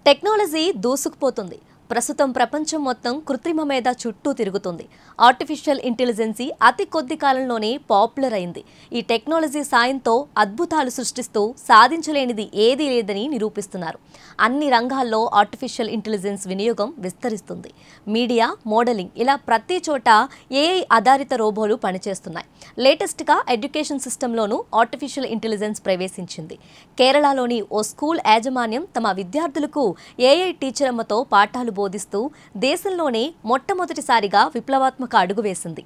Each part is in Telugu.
టెక్నాలజీ దూసుకుపోతుంది ప్రస్తుతం ప్రపంచం మొత్తం కృత్రిమ మేధ చుట్టూ తిరుగుతుంది ఆర్టిఫిషియల్ ఇంటెలిజెన్సీ అతి కొద్ది కాలంలోనే పాపులర్ అయింది ఈ టెక్నాలజీ సాయంతో అద్భుతాలు సృష్టిస్తూ సాధించలేనిది ఏదీ లేదని నిరూపిస్తున్నారు అన్ని రంగాల్లో ఆర్టిఫిషియల్ ఇంటెలిజెన్స్ వినియోగం విస్తరిస్తుంది మీడియా మోడలింగ్ ఇలా ప్రతి చోట ఏఐ ఆధారిత రోబోలు పనిచేస్తున్నాయి లేటెస్ట్గా ఎడ్యుకేషన్ సిస్టంలోనూ ఆర్టిఫిషియల్ ఇంటెలిజెన్స్ ప్రవేశించింది కేరళలోని ఓ స్కూల్ యాజమాన్యం తమ విద్యార్థులకు ఏఐ టీచర్ అమ్మతో పాఠాలు బోధిస్తూ దేశంలోనే మొట్టమొదటిసారిగా విప్లవాత్మక అడుగు వేసింది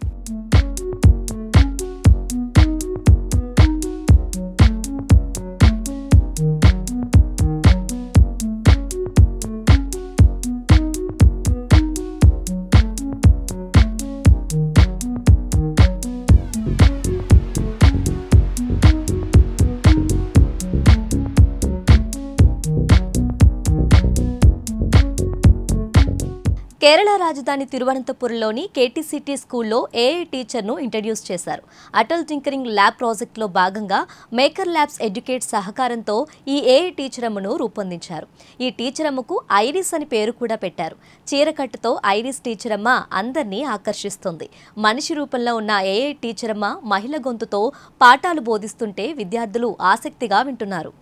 కేరళ రాజధాని తిరువనంతపురంలోని కేటీసీటీ స్కూల్లో ఏఐ టీచర్ను ఇంట్రడ్యూస్ చేశారు అటల్ టింకరింగ్ ల్యాబ్ ప్రాజెక్టులో భాగంగా మేకర్ ల్యాబ్స్ ఎడ్యుకేట్ సహకారంతో ఈ ఏఐ టీచర్ అమ్మను రూపొందించారు ఈ టీచర్ అమ్మకు ఐరిస్ అని పేరు కూడా పెట్టారు చీరకట్టుతో ఐరిస్ టీచర్ అమ్మ అందరినీ ఆకర్షిస్తుంది మనిషి రూపంలో ఉన్న ఏఐ టీచర్ అమ్మ మహిళ గొంతుతో పాఠాలు బోధిస్తుంటే విద్యార్థులు ఆసక్తిగా వింటున్నారు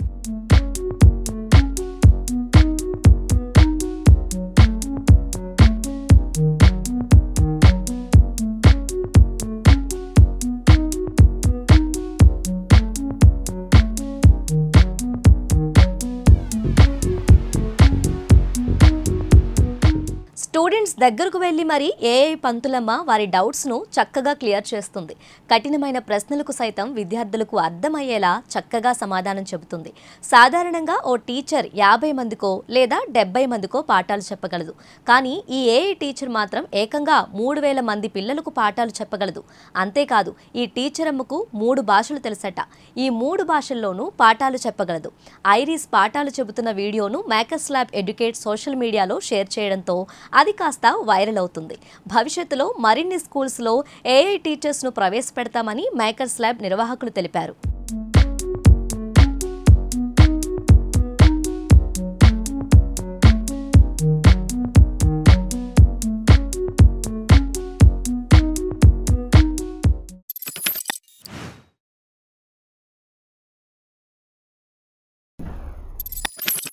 స్టూడెంట్స్ దగ్గరకు వెళ్ళి మరి ఏఐ పంతులమ్మ వారి డౌట్స్ను చక్కగా క్లియర్ చేస్తుంది కఠినమైన ప్రశ్నలకు సైతం విద్యార్థులకు అర్థమయ్యేలా చక్కగా సమాధానం చెబుతుంది సాధారణంగా ఓ టీచర్ యాభై మందికో లేదా డెబ్బై మందికో పాఠాలు చెప్పగలదు కానీ ఈ ఏఐ టీచర్ మాత్రం ఏకంగా మూడు వేల మంది పిల్లలకు పాఠాలు చెప్పగలదు అంతేకాదు ఈ టీచర్ అమ్మకు మూడు భాషలు తెలుసట ఈ మూడు భాషల్లోనూ పాఠాలు చెప్పగలదు ఐరిస్ పాఠాలు చెబుతున్న వీడియోను మేకర్స్ ల్యాబ్ ఎడ్యుకేట్ సోషల్ మీడియాలో షేర్ చేయడంతో అది కాస్త వైరల్ అవుతుంది భవిష్యత్తులో మరిన్ని స్కూల్స్లో ఏఐ టీచర్స్ను ప్రవేశపెడతామని మేకర్స్ ల్యాబ్ నిర్వాహకులు తెలిపారు